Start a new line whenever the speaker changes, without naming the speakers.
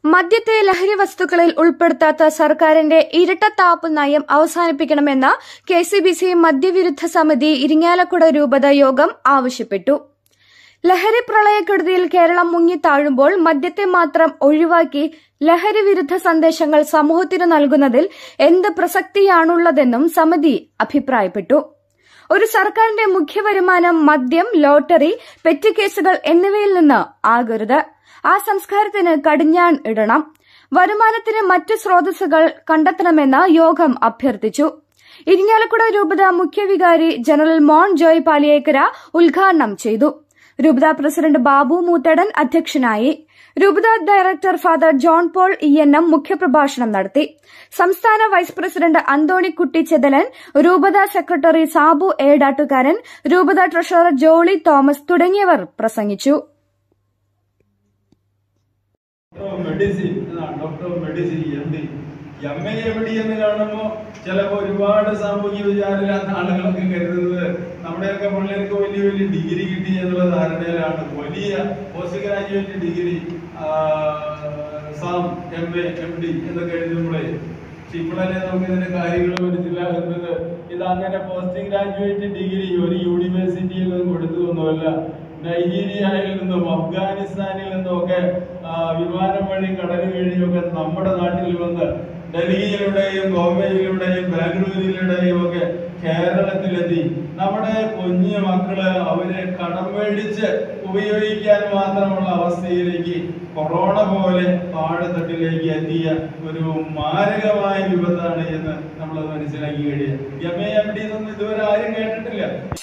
മദ്യത്തെ ലഹരി വസ്തുക്കളിൽ ഉൾപ്പെടുത്താത്ത സർക്കാരിന്റെ ഇരട്ടത്താപ്പ് നയം അവസാനിപ്പിക്കണമെന്ന് കെ സി ബി സി മദ്യവിരുദ്ധ സമിതി ഇരിങ്ങാലക്കുട രൂപത യോഗം ആവശ്യപ്പെട്ടു ലഹരി പ്രളയക്കെടുതിയിൽ കേരളം മുങ്ങിത്താഴുമ്പോൾ മദ്യത്തെ മാത്രം ഒഴിവാക്കി ലഹരി വിരുദ്ധ സന്ദേശങ്ങൾ സമൂഹത്തിന് നൽകുന്നതിൽ എന്ത് പ്രസക്തിയാണുള്ളതെന്നും സമിതി അഭിപ്രായപ്പെട്ടു ഒരു സർക്കാരിന്റെ മുഖ്യ വരുമാനം മദ്യം ലോട്ടറി പെറ്റ് കേസുകൾ എന്നിവയിൽ നിന്ന് ആകരുത് ആ സംസ്കാരത്തിന് കടിഞ്ഞാൺ ഇടണം വരുമാനത്തിന് മറ്റ് സ്രോതസ്സുകൾ കണ്ടെത്തണമെന്ന് യോഗം അഭ്യർത്ഥിച്ചു ഇരിങ്ങാലക്കുട രൂപത മുഖ്യവികാരി ജനറൽ മോൺ ജോയ് പാലിയേക്കര ഉദ്ഘാടനം ചെയ്തു രൂപത പ്രസിഡന്റ് ബാബു മൂത്തടൻ അധ്യക്ഷനായി രൂപത director Father John Paul E N M മുഖ്യപ്രഭാഷണം നടത്തി സംസ്ഥാന വൈസ് പ്രസിഡന്റ് അന്തോണിക്കുട്ടി ചെതലൻ രൂപത സെക്രട്ടറി സാബു ഏടാട്ടുകാരൻ രൂപത ട്രഷറർ ജോളി തോമസ് തുടങ്ങിയവർ പ്രസംഗിച്ചു
ഡോക്ടർ ഓഫ് മെഡിസിൻ എന്നാണ് doctor of medicine M D M A M D എന്ന് കാണുമ്പോൾ ചിലപ്പോൾ ഒരുപാട് സാമൂഹ്യ വിചാരമില്ലാത്ത ആളുകളൊക്കെ കരുതുന്നത് നമ്മുടെയൊക്കെ പിള്ളേർക്ക് വലിയ വലിയ ഡിഗ്രി കിട്ടി എന്നുള്ള ധാരണയിലാണ് വലിയ പോസ്റ്റ് ഗ്രാജുവേറ്റ് ഡിഗ്രി സാം എം എ എം ഡി എന്നൊക്കെ എഴുതുമ്പോഴേ പക്ഷെ ഇപ്പോഴല്ലേ നമുക്ക് ഇതിന്റെ കാര്യങ്ങൾ മനസ്സിലാകുന്നത് ഇത് അങ്ങനെ പോസ്റ്റ് ഗ്രാജുവേറ്റ് ഡിഗ്രി ഒരു യൂണിവേഴ്സിറ്റിയിൽ നിന്നും കൊടുത്തു ഒന്നുമല്ല നൈജീരിയയിൽ നിന്നും അഫ്ഗാനിസ്ഥാനിൽ നിന്നും ഒക്കെ ആ, വിമാനം വഴി കടൽ വഴിയൊക്കെ നമ്മുടെ നാട്ടിൽ വന്ന് ഡൽഹിയിലൂടെയും ബോംബെയിലൂടെയും ബാംഗ്ലൂരിലൂടെയും ഒക്കെ കേരളത്തിലെത്തി നമ്മുടെ കുഞ്ഞു മക്കള് അവരെ കടം മേടിച്ച് ഉപയോഗിക്കാൻ മാത്രമുള്ള അവസ്ഥയിലേക്ക് കൊറോണ പോലെ താഴെത്തട്ടിലേക്ക് എത്തിയ ഒരു മാരകമായ വിപത്താണ് എന്ന് നമ്മൾ മനസ്സിലാക്കി കഴിയുക എം എ എം ഡി എന്നൊന്നും ഇതുവരെ ആരും കേട്ടിട്ടില്ല